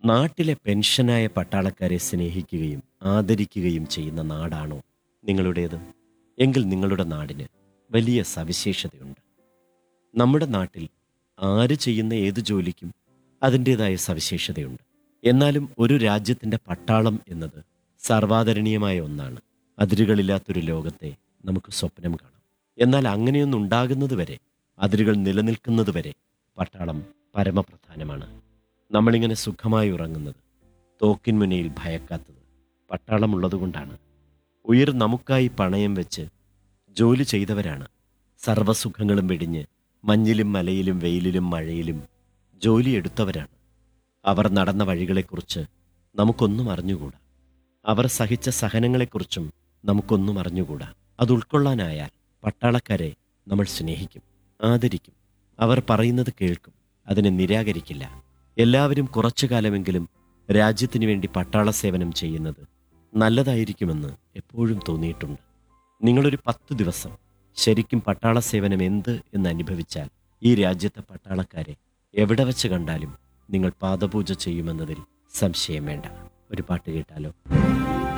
നാട്ടിലെ പെൻഷനായ പട്ടാളക്കാരെ സ്നേഹിക്കുകയും ആദരിക്കുകയും ചെയ്യുന്ന നാടാണോ നിങ്ങളുടേത് എങ്കിൽ നിങ്ങളുടെ നാടിന് വലിയ സവിശേഷതയുണ്ട് നമ്മുടെ നാട്ടിൽ ആര് ചെയ്യുന്ന ഏത് ജോലിക്കും അതിൻ്റേതായ സവിശേഷതയുണ്ട് എന്നാലും ഒരു രാജ്യത്തിൻ്റെ പട്ടാളം എന്നത് സർവാദരണീയമായ ഒന്നാണ് അതിരുകളില്ലാത്തൊരു ലോകത്തെ നമുക്ക് സ്വപ്നം കാണാം എന്നാൽ അങ്ങനെയൊന്നും ഉണ്ടാകുന്നതുവരെ അതിരുകൾ നിലനിൽക്കുന്നതുവരെ പട്ടാളം പരമപ്രധാനമാണ് നമ്മളിങ്ങനെ സുഖമായി ഉറങ്ങുന്നത് തോക്കിൻ മുനയിൽ ഭയക്കാത്തത് പട്ടാളമുള്ളതുകൊണ്ടാണ് ഉയർ നമുക്കായി പണയം വെച്ച് ജോലി ചെയ്തവരാണ് സർവ്വസുഖങ്ങളും വെടിഞ്ഞ് മഞ്ഞിലും മലയിലും വെയിലിലും മഴയിലും ജോലിയെടുത്തവരാണ് അവർ നടന്ന വഴികളെക്കുറിച്ച് നമുക്കൊന്നും അറിഞ്ഞുകൂടാ അവർ സഹിച്ച സഹനങ്ങളെക്കുറിച്ചും നമുക്കൊന്നും അറിഞ്ഞുകൂടാ അത് ഉൾക്കൊള്ളാനായാൽ പട്ടാളക്കാരെ നമ്മൾ സ്നേഹിക്കും ആദരിക്കും അവർ പറയുന്നത് കേൾക്കും അതിനെ നിരാകരിക്കില്ല എല്ലാവരും കുറച്ചു കാലമെങ്കിലും രാജ്യത്തിനു വേണ്ടി പട്ടാള സേവനം ചെയ്യുന്നത് നല്ലതായിരിക്കുമെന്ന് എപ്പോഴും തോന്നിയിട്ടുണ്ട് നിങ്ങളൊരു പത്ത് ദിവസം ശരിക്കും പട്ടാള സേവനം എന്ത് എന്ന് അനുഭവിച്ചാൽ ഈ രാജ്യത്തെ പട്ടാളക്കാരെ എവിടെ വെച്ച് കണ്ടാലും നിങ്ങൾ പാദപൂജ ചെയ്യുമെന്നതിൽ സംശയം വേണ്ട ഒരു പാട്ട് കേട്ടാലോ